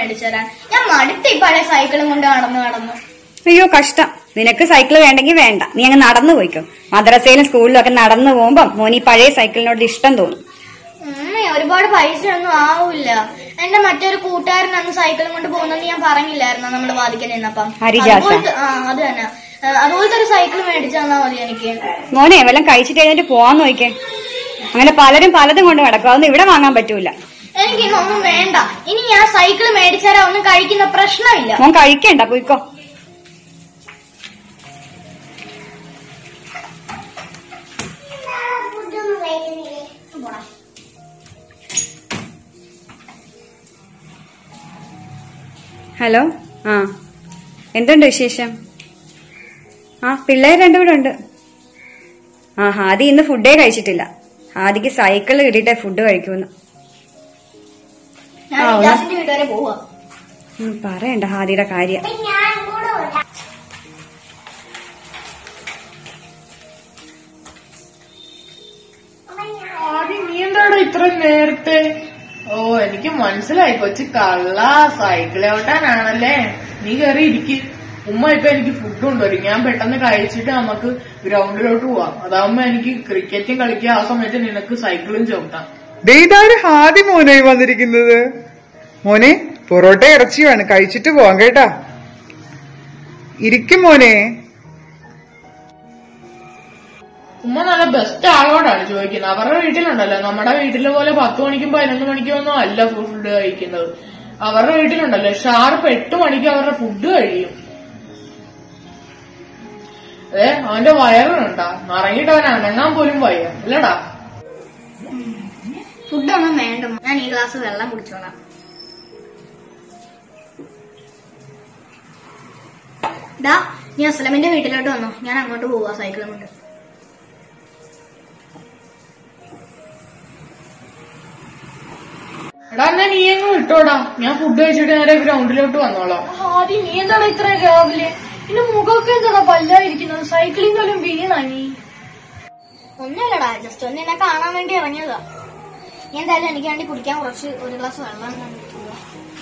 മേടിച്ചു തരാൻ ഞാൻ മടുത്ത ഈ പഴയ സൈക്കിളും കൊണ്ട് നടന്നു നടന്നു അയ്യോ കഷ്ടം നിനക്ക് സൈക്കിൾ വേണ്ടെങ്കിൽ വേണ്ട നീ അങ്ങ് നടന്നു പോയിക്കോ മദ്രസയിലും സ്കൂളിലും ഒക്കെ നടന്നു പോകുമ്പോ മോനി പഴയ സൈക്കിളിനോട് ഇഷ്ടം തോന്നും ഉമ്മ ഒരുപാട് പൈസ ഒന്നും ആവൂല എന്റെ മറ്റൊരു കൂട്ടുകാരൻ അന്ന് സൈക്കിളും കൊണ്ട് പോകുന്നെന്ന് ഞാൻ പറഞ്ഞില്ലായിരുന്നു നമ്മൾ വാദിക്കാൻ നിന്നപ്പം ഹരിജാസ. അതുപോലത്തെ- ആ അത് തന്നെ ആ, അതുപോലത്തെ ഒരു സൈക്കിൾ മേടിച്ചു തന്നാ മതി എനിക്ക് മോനെ വല്ലതും കഴിച്ചിട്ട് എഴുന്നേറ്റ് പോവാൻ നോക്കിക്കേ അങ്ങനെ പലരും പലതും കൊണ്ട് കിടക്കും അതൊന്നും ഇവിടെ വാങ്ങാൻ പറ്റൂല എനിക്ക് ഇന്നൊന്നും വേണ്ട ഇനി ഞാൻ സൈക്കിൾ മേടിച്ചാൽ ഒന്നും കഴിക്കുന്ന പ്രശ്നമില്ല മോൻ കഴിക്കണ്ട പോയിക്കോ ഹലോ ആ എന്തുണ്ട് വിശേഷം ആ പിള്ളേർ രണ്ടും കൂടെ ഉണ്ട് ആ ഹാദി ഇന്ന് ഫുഡേ കഴിച്ചിട്ടില്ല ഹാദിക്ക് സൈക്കിൾ കിട്ടിയിട്ടേ ഫുഡ് കഴിക്കൂന്ന് ഞാൻ ആ, ഒന്ന്. ഇജാസിന്റെ വീട് വരെ പോവാ ഉം, പറയണ്ട ഹാദിയുടെ കാര്യം ആദ്യം നീ എന്താടാ ഇത്ര നേരത്തെ ഓ എനിക്ക് മനസ്സിലായി കൊച്ചു കള്ള സൈക്കിൾ ഓട്ടാനാണല്ലേ നീ കയറി ഇരിക്ക് ഉമ്മ ഇപ്പൊ എനിക്ക് ഫുഡ് കൊണ്ടുവരും ഞാൻ പെട്ടെന്ന് കഴിച്ചിട്ട് നമുക്ക് ഗ്രൗണ്ടിലോട്ട് പോവാം അതാവുമ്പോ എനിക്ക് ക്രിക്കറ്റും കളിക്കാം ആ സമയത്ത് നിനക്ക് സൈക്കിളും ചവിട്ടാം ദേ ഇതാര് ഹാദി മോനായി വന്നിരിക്കുന്നത് മോനെ പൊറോട്ട ഇറച്ചിയുമാണ് കഴിച്ചിട്ട് പോവാം കേട്ടാ ഇരിക്കും മോനെ ഉമ്മ നല്ല ബെസ്റ്റ് ആളോടാണ് ചോദിക്കുന്നത് അവരുടെ വീട്ടിലുണ്ടല്ലോ നമ്മുടെ വീട്ടിലെ പോലെ പത്ത് മണിക്കും പതിനൊന്ന് മണിക്കും ഒന്നും അല്ല ഫുഡ് കഴിക്കുന്നത് അവരുടെ വീട്ടിലുണ്ടല്ലോ ഷാർപ്പ് എട്ട് മണിക്ക് അവരുടെ ഫുഡ് കഴിയും അതെ അവന്റെ വയറുണ്ടാ നിറങ്ങിയിട്ട് അവൻ അനങ്ങാൻ പോലും വയ്യ അല്ലടാ ഫുഡൊന്നും വേണ്ട ഉമ്മ. ഞാൻ ഈ ഗ്ലാസ് വെള്ളം കുടിച്ചോളാം ഡാ നീ അസ്ലമിന്റെ വീട്ടിലോട്ട് വന്നോ ഞാൻ അങ്ങോട്ട് പോവാ സൈക്കിളും കൊണ്ട് എടാ എന്നാ നീ അങ്ങ് വിട്ടോടാ ഞാൻ ഫുഡ് കഴിച്ചിട്ട് നേരെ ഗ്രൗണ്ടിലോട്ട് വന്നോളാം ആദ്യം നീ എന്താണ് ഇത്ര രാവിലെ നിന്റെ മുഖമൊക്കെ എന്താണ് പല്ലായിരിക്കുന്നത് സൈക്ലിംഗ് പോലും വീണാ നീ ഒന്നുമില്ലടാ ജസ്റ്റ് ഒന്ന് എന്നെ കാണാൻ വേണ്ടി ഇറങ്ങിയതാ നീ എന്തായാലും എനിക്ക് വേണ്ടി കുടിക്കാൻ കുറച്ച് ഒരു ഗ്ലാസ് വെള്ളം കണ്ടിട്ടുള്ളൂ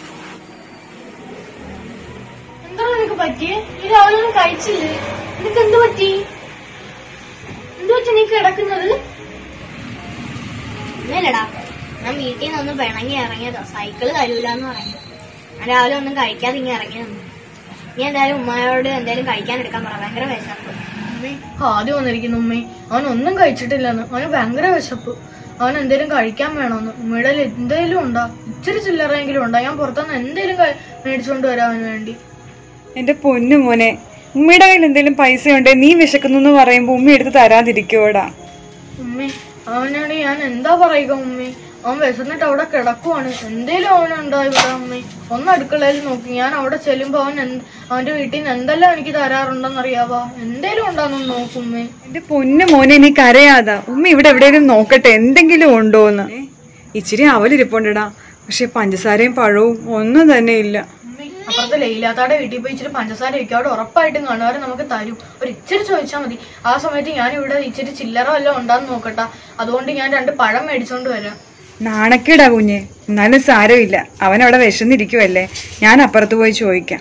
എന്താണ് നിനക്ക് പറ്റിയേ നീ രാവിലെ ഒന്നും കഴിച്ചില്ലേ നിനക്ക് എന്ത് പറ്റി എന്ത് പറ്റി നീ കിടക്കുന്നത് ഒന്നുമില്ലടാ ഞാൻ വീട്ടിൽ നിന്ന് ഒന്ന് പിണങ്ങി ഇറങ്ങിയതാ സൈക്കിള് തരൂലെന്ന് പറഞ്ഞു ഞാൻ രാവിലെ ഒന്നും കഴിക്കാതെ ഇങ്ങനെ ഇറങ്ങി നിന്നു നീ എന്തായാലും ഉമ്മയോട് എന്തായാലും കഴിക്കാൻ എടുക്കാൻ പറ ഭയങ്കര വിശപ്പ് ഉമ്മേ, ആദ്യം വന്നിരിക്കുന്നു ഉമ്മേ അവൻ ഒന്നും കഴിച്ചിട്ടില്ലെന്ന് അവന് ഭയങ്കര വിശപ്പ് അവൻ എന്തേലും കഴിക്കാൻ വേണമെന്ന് ഉമ്മയുടെ കയ്യിൽ എന്തേലും ഉണ്ടാ ഇച്ചിരി ചില്ലറയെങ്കിലും ഉണ്ടാ ഞാൻ പുറത്തുനിന്ന് എന്തേലും കഴി- മേടിച്ചോണ്ട് വരാൻ അവന് വേണ്ടി എന്റെ പൊന്നു മോനെ ഉമ്മയുടെ കയ്യിൽ എന്തെങ്കിലും പൈസ ഉണ്ടേ നീ വിശക്കുന്നു എന്ന് പറയുമ്പോ ഉമ്മ എടുത്ത് തരാതിരിക്കോടാ ഉമ്മേ അവനോട് ഞാൻ എന്താ പറയുക ഉമ്മേ അവൻ വിശന്നിട്ട് അവിടെ കിടക്കുവാണ് എന്തേലും അവനുണ്ടോ ഇവിടെ ഉമ്മേ ഒന്ന് അടുക്കളയിൽ നോക്കി ഞാൻ അവിടെ ചെല്ലുമ്പോ അവൻ എന്ത്- അവന്റെ വീട്ടിൽ നിന്ന് എന്തെല്ലാം എനിക്ക് തരാറുണ്ടെന്ന് അറിയാവാ എന്തേലും ഉണ്ടോന്ന് നോക്കും ഉമ്മേ എന്റെ പൊന്നു മോനെ നീ കരയാതാ ഉമ്മ ഇവിടെ എവിടെയെങ്കിലും നോക്കട്ടെ എന്തെങ്കിലും ഉണ്ടോന്ന് ഇച്ചിരി അവലിരിപ്പുണ്ടടാ പക്ഷെ പഞ്ചസാരയും പഴവും ഒന്നും തന്നെ ഇല്ല ഉമ്മേ, അപ്പുറത്തെ ലൈലാത്താടെ വീട്ടിൽ പോയി ഇച്ചിരി പഞ്ചസാര വെക്കും അവിടെ ഉറപ്പായിട്ടും കാണുവാറ് നമുക്ക് തരും ഒരു ഇച്ചിരി ചോദിച്ചാൽ മതി ആ സമയത്ത് ഞാൻ ഇവിടെ ഇച്ചിരി ചില്ലറ വല്ലതും ഉണ്ടാന്ന് നോക്കട്ടാ അതുകൊണ്ട് ഞാൻ രണ്ട് പഴം മേടിച്ചോണ്ട് വരാം നാണക്കേടാ കുഞ്ഞെ എന്നാലും സാരമില്ല അവൻ അവിടെ വിശന്നിരിക്കുവല്ലേ ഞാൻ അപ്പുറത്ത് പോയി ചോദിക്കാം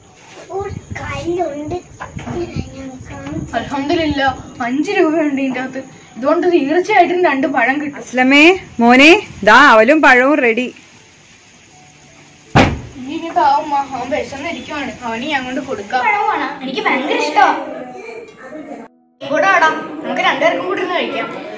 അലഹമില്ല അഞ്ച് രൂപയുണ്ട് ഇതിന്റെ അകത്ത് ഇതുകൊണ്ട് തീർച്ചയായിട്ടും രണ്ട് പഴം കിട്ടും അസ്ലമേ മോനെ ദാ അവലും പഴവും റെഡി ഇനി ഇനി താവുമ്മ അവൻ വിശന്നിരിക്കുവാണ് അവന് ഞാൻ കൊണ്ട് കൊടുക്കാം എനിക്ക് ഭയങ്കര ഇഷ്ടമാണ് കൂടെ ആടാം നമുക്ക് രണ്ടുപേർക്കും കൂടി ഇരുന്ന് കഴിക്കാം